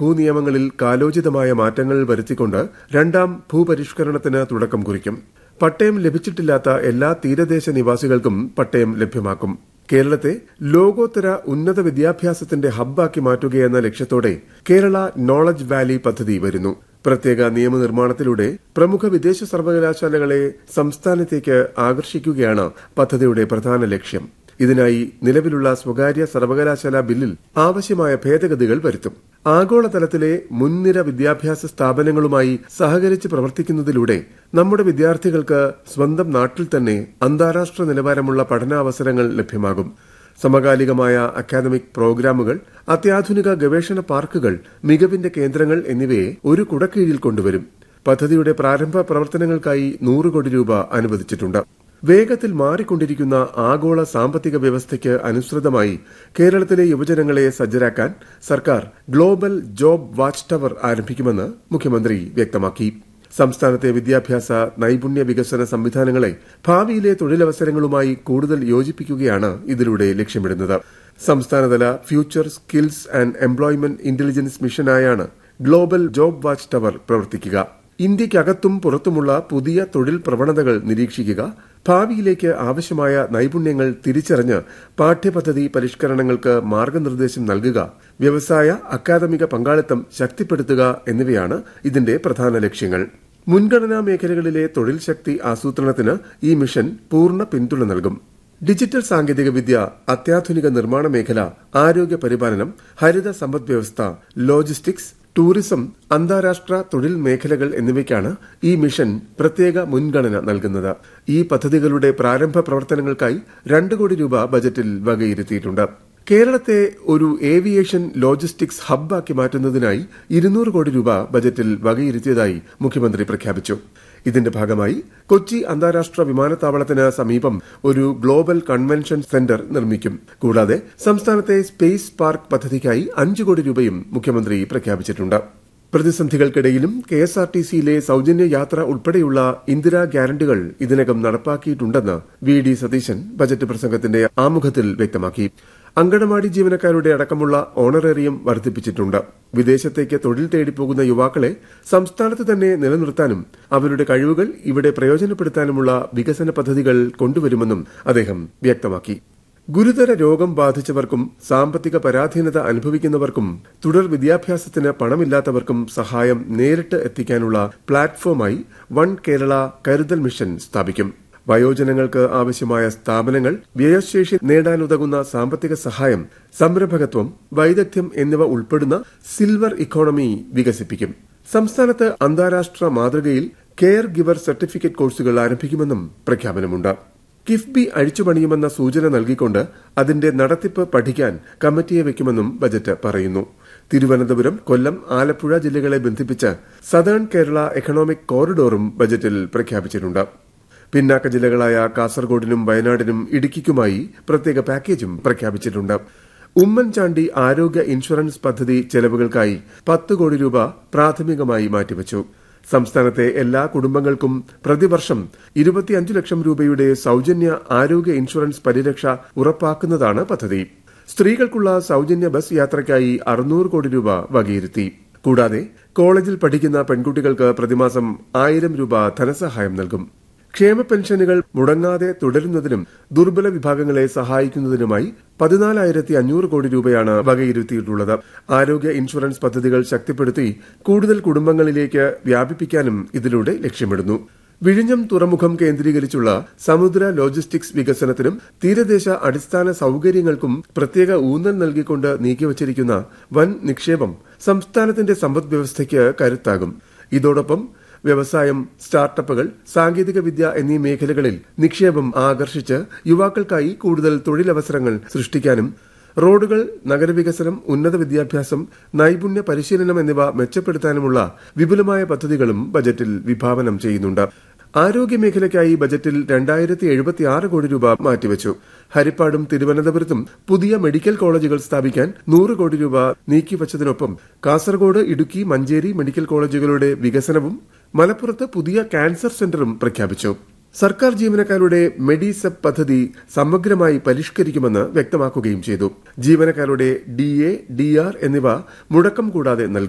ഭൂനിയമങ്ങളിൽ കാലോചിതമായ മാറ്റങ്ങൾ വരുത്തിക്കൊണ്ട് രണ്ടാം ഭൂപരിഷ്കരണത്തിന് തുടക്കം കുറിക്കും പട്ടയം ലഭിച്ചിട്ടില്ലാത്ത എല്ലാ തീരദേശ നിവാസികൾക്കും പട്ടയം ലഭ്യമാക്കും കേരളത്തെ ലോകോത്തര ഉന്നത വിദ്യാഭ്യാസത്തിന്റെ ഹബ്ബാക്കി മാറ്റുകയെന്ന ലക്ഷ്യത്തോടെ കേരള നോളജ് വാലി പദ്ധതി വരുന്നു പ്രത്യേക നിയമനിർമ്മാണത്തിലൂടെ പ്രമുഖ വിദേശ സർവകലാശാലകളെ സംസ്ഥാനത്തേക്ക് ആകർഷിക്കുകയാണ് പദ്ധതിയുടെ പ്രധാന ലക്ഷ്യം ഇതിനായി നിലവിലുള്ള സ്വകാര്യ സർവകലാശാല ബില്ലിൽ ആവശ്യമായ ഭേദഗതികൾ വരുത്തും ആഗോളതലത്തിലെ മുൻനിര വിദ്യാഭ്യാസ സ്ഥാപനങ്ങളുമായി സഹകരിച്ച് പ്രവർത്തിക്കുന്നതിലൂടെ നമ്മുടെ വിദ്യാർത്ഥികൾക്ക് സ്വന്തം നാട്ടിൽ തന്നെ അന്താരാഷ്ട്ര നിലവാരമുള്ള പഠനാവസരങ്ങൾ ലഭ്യമാകും സമകാലികമായ അക്കാദമിക് പ്രോഗ്രാമുകൾ അത്യാധുനിക ഗവേഷണ പാർക്കുകൾ മികവിന്റെ കേന്ദ്രങ്ങൾ എന്നിവയെ ഒരു കുടക്കീഴിൽ കൊണ്ടുവരും പദ്ധതിയുടെ പ്രാരംഭ പ്രവർത്തനങ്ങൾക്കായി നൂറ് കോടി രൂപ അനുവദിച്ചിട്ടുണ്ട് വേഗത്തിൽ മാറിക്കൊണ്ടിരിക്കുന്ന ആഗോള സാമ്പത്തിക വ്യവസ്ഥയ്ക്ക് അനുസൃതമായി കേരളത്തിലെ യുവജനങ്ങളെ സജ്ജരാക്കാൻ സർക്കാർ ഗ്ലോബൽ ജോബ് വാച്ച് ടവർ ആരംഭിക്കുമെന്ന് മുഖ്യമന്ത്രി വ്യക്തമാക്കി സംസ്ഥാനത്തെ വിദ്യാഭ്യാസ നൈപുണ്യ വികസന സംവിധാനങ്ങളെ ഭാവിയിലെ തൊഴിലവസരങ്ങളുമായി കൂടുതൽ യോജിപ്പിക്കുകയാണ് ഇതിലൂടെ ലക്ഷ്യമിടുന്നത് സംസ്ഥാനതല future skills and employment intelligence മിഷനായാണ് ഗ്ലോബൽ ജോബ് വാച്ച് ടവർ പ്രവർത്തിക്കുക ഇന്ത്യയ്ക്കകത്തും പുറത്തുമുള്ള പുതിയ തൊഴിൽ പ്രവണതകൾ നിരീക്ഷിക്കുക ഭാവിയിലേക്ക് ആവശ്യമായ നൈപുണ്യങ്ങൾ തിരിച്ചറിഞ്ഞ് പാഠ്യപദ്ധതി പരിഷ്കരണങ്ങൾക്ക് മാർഗനിർദ്ദേശം നൽകുക വ്യവസായ അക്കാദമിക പങ്കാളിത്തം ശക്തിപ്പെടുത്തുക എന്നിവയാണ് ഇതിന്റെ പ്രധാന ലക്ഷ്യങ്ങൾ മുൻഗണനാ മേഖലകളിലെ തൊഴിൽ ശക്തി ആസൂത്രണത്തിന് ഈ മിഷൻ പൂർണ്ണ പിന്തുണ നൽകും ഡിജിറ്റൽ സാങ്കേതികവിദ്യ അത്യാധുനിക നിർമ്മാണ മേഖല ആരോഗ്യ പരിപാലനം ഹരിത സമ്പദ്വ്യവസ്ഥ ലോജിസ്റ്റിക്സ് ടൂറിസം അന്താരാഷ്ട്ര തൊഴിൽ മേഖലകൾ എന്നിവയ്ക്കാണ് ഈ മിഷൻ പ്രത്യേക മുൻഗണന നൽകുന്നത് ഈ പദ്ധതികളുടെ പ്രാരംഭ പ്രവർത്തനങ്ങൾക്കായി രണ്ട് കോടി രൂപ ബജറ്റിൽ വകയിരുത്തിയിട്ടുണ്ട് കേരളത്തെ ഒരു ഏവിയേഷൻ ലോജിസ്റ്റിക്സ് ഹബ്ബാക്കി മാറ്റുന്നതിനായി ഇരുന്നൂറ് കോടി രൂപ ബജറ്റിൽ വകയിരുത്തിയതായി മുഖ്യമന്ത്രി പ്രഖ്യാപിച്ചു ഇതിന്റെ ഭാഗമായി കൊച്ചി അന്താരാഷ്ട്ര വിമാനത്താവളത്തിന് സമീപം ഒരു ഗ്ലോബൽ കൺവെൻഷൻ സെന്റർ നിർമ്മിക്കും കൂടാതെ സംസ്ഥാനത്തെ സ്പേസ് പാർക്ക് പദ്ധതിക്കായി അഞ്ച് കോടി രൂപയും മുഖ്യമന്ത്രി പ്രഖ്യാപിച്ചിട്ടുണ്ട് പ്രതിസന്ധികൾക്കിടയിലും കെ എസ് ആർ ടി സിയിലെ സൌജന്യ യാത്ര ഉൾപ്പെടെയുള്ള ഇന്ദിരാ ഗ്യാരണ്ടികൾ ഇതിനകം നടപ്പാക്കിയിട്ടുണ്ടെന്ന് വി ഡി സതീശൻ ബജറ്റ് പ്രസംഗത്തിന്റെ ആമുഖത്തിൽ വ്യക്തമാക്കി അങ്കണവാടി ജീവനക്കാരുടെ അടക്കമുള്ള ഓണറേറിയം വർദ്ധിപ്പിച്ചിട്ടുണ്ട് വിദേശത്തേക്ക് തൊഴിൽ തേടിപ്പോകുന്ന യുവാക്കളെ സംസ്ഥാനത്ത് തന്നെ നിലനിർത്താനും അവരുടെ കഴിവുകൾ ഇവിടെ പ്രയോജനപ്പെടുത്താനുമുള്ള വികസന പദ്ധതികൾ കൊണ്ടുവരുമെന്നും അദ്ദേഹം വ്യക്തമാക്കി ഗുരുതര രോഗം ബാധിച്ചവർക്കും സാമ്പത്തിക പരാധീനത അനുഭവിക്കുന്നവർക്കും തുടർ വിദ്യാഭ്യാസത്തിന് പണമില്ലാത്തവർക്കും സഹായം നേരിട്ട് എത്തിക്കാനുള്ള പ്ലാറ്റ്ഫോമായി വൺ കേരള കരുതൽ മിഷൻ സ്ഥാപിക്കും വയോജനങ്ങൾക്ക് ആവശ്യമായ സ്ഥാപനങ്ങൾ വ്യയശേഷി നേടാനുതകുന്ന സാമ്പത്തിക സഹായം സംരംഭകത്വം വൈദഗ്ധ്യം എന്നിവ ഉൾപ്പെടുന്ന സിൽവർ ഇക്കോണമി വികസിപ്പിക്കും സംസ്ഥാനത്ത് അന്താരാഷ്ട്ര മാതൃകയിൽ കെയർ ഗിവർ സർട്ടിഫിക്കറ്റ് കോഴ്സുകൾ ആരംഭിക്കുമെന്നും പ്രഖ്യാപനമുണ്ട് കിഫ്ബി അഴിച്ചുപണിയുമെന്ന സൂചന നൽകിക്കൊണ്ട് അതിന്റെ നടത്തിപ്പ് പഠിക്കാൻ കമ്മിറ്റിയെ വെക്കുമെന്നും ബജറ്റ് പറയുന്നു തിരുവനന്തപുരം കൊല്ലം ആലപ്പുഴ ജില്ലകളെ ബന്ധിപ്പിച്ച് സദേൺ കേരള എക്കണോമിക് കോറിഡോറും ബജറ്റിൽ പ്രഖ്യാപിച്ചിട്ടുണ്ട് പിന്നാക്ക ജില്ലകളായ കാസർഗോഡിനും വയനാടിനും ഇടുക്കിക്കുമായി പ്രത്യേക പാക്കേജും പ്രഖ്യാപിച്ചിട്ടുണ്ട് ഉമ്മൻചാണ്ടി ആരോഗ്യ ഇൻഷുറൻസ് പദ്ധതി ചെലവുകൾക്കായി പത്ത് കോടി രൂപ പ്രാഥമികമായി മാറ്റിവച്ചു സംസ്ഥാനത്തെ എല്ലാ കുടുംബങ്ങൾക്കും പ്രതിവർഷം ഇരുപത്തിയഞ്ച് ലക്ഷം രൂപയുടെ സൌജന്യ ആരോഗ്യ ഇൻഷുറൻസ് പരിരക്ഷ ഉറപ്പാക്കുന്നതാണ് പദ്ധതി സ്ത്രീകൾക്കുള്ള സൌജന്യ ബസ് യാത്രയ്ക്കായി അറുന്നൂറ് കോടി രൂപ വകയിരുത്തി കൂടാതെ കോളേജിൽ പഠിക്കുന്ന പെൺകുട്ടികൾക്ക് പ്രതിമാസം ആയിരം രൂപ ധനസഹായം നൽകും ക്ഷേമ പെൻഷനുകൾ മുടങ്ങാതെ തുടരുന്നതിനും ദുർബല വിഭാഗങ്ങളെ സഹായിക്കുന്നതിനുമായി പതിനാലായിരത്തി അഞ്ഞൂറ് കോടി രൂപയാണ് വകയിരുത്തിയിട്ടുള്ളത് ആരോഗ്യ ഇൻഷുറൻസ് പദ്ധതികൾ ശക്തിപ്പെടുത്തി കൂടുതൽ കുടുംബങ്ങളിലേക്ക് വ്യാപിപ്പിക്കാനും ഇതിലൂടെ ലക്ഷ്യമിടുന്നു വിഴിഞ്ഞം തുറമുഖം കേന്ദ്രീകരിച്ചുള്ള സമുദ്ര ലോജിസ്റ്റിക്സ് വികസനത്തിനും തീരദേശ അടിസ്ഥാന സൌകര്യങ്ങൾക്കും പ്രത്യേക ഊന്നൽ നൽകിക്കൊണ്ട് നീക്കിവച്ചിരിക്കുന്ന വൻ നിക്ഷേപം സംസ്ഥാനത്തിന്റെ സമ്പദ് വ്യവസ്ഥയ്ക്ക് കരുത്താകും ഇതോടൊപ്പം വ്യവസായം സ്റ്റാർട്ടപ്പുകൾ സാങ്കേതിക വിദ്യ എന്നീ മേഖലകളിൽ നിക്ഷേപം ആകർഷിച്ച് യുവാക്കൾക്കായി കൂടുതൽ തൊഴിലവസരങ്ങൾ സൃഷ്ടിക്കാനും റോഡുകൾ നഗരവികസനം ഉന്നത വിദ്യാഭ്യാസം നൈപുണ്യ പരിശീലനം എന്നിവ മെച്ചപ്പെടുത്താനുമുള്ള വിപുലമായ പദ്ധതികളും ബജറ്റിൽ വിഭാവനം ചെയ്യുന്നുണ്ട് ആരോഗ്യമേഖലയ്ക്കായി ബജറ്റിൽ രണ്ടായിരത്തി എഴുപത്തി ആറ് കോടി രൂപ മാറ്റിവച്ചു ഹരിപ്പാടും തിരുവനന്തപുരത്തും പുതിയ മെഡിക്കൽ കോളേജുകൾ സ്ഥാപിക്കാൻ നൂറ് കോടി രൂപ നീക്കിവച്ചതിനൊപ്പം കാസർഗോഡ് ഇടുക്കി മഞ്ചേരി മെഡിക്കൽ കോളേജുകളുടെ വികസനവും മലപ്പുറത്ത് പുതിയ ക്യാൻസർ സെന്ററും പ്രഖ്യാപിച്ചു സർക്കാർ ജീവനക്കാരുടെ മെഡിസെപ് പദ്ധതി സമഗ്രമായി പരിഷ്കരിക്കുമെന്ന് വ്യക്തമാക്കുകയും ചെയ്തു ജീവനക്കാരുടെ ഡി എ ഡി ആർ എന്നിവ മുടക്കം കൂടാതെ നൽകും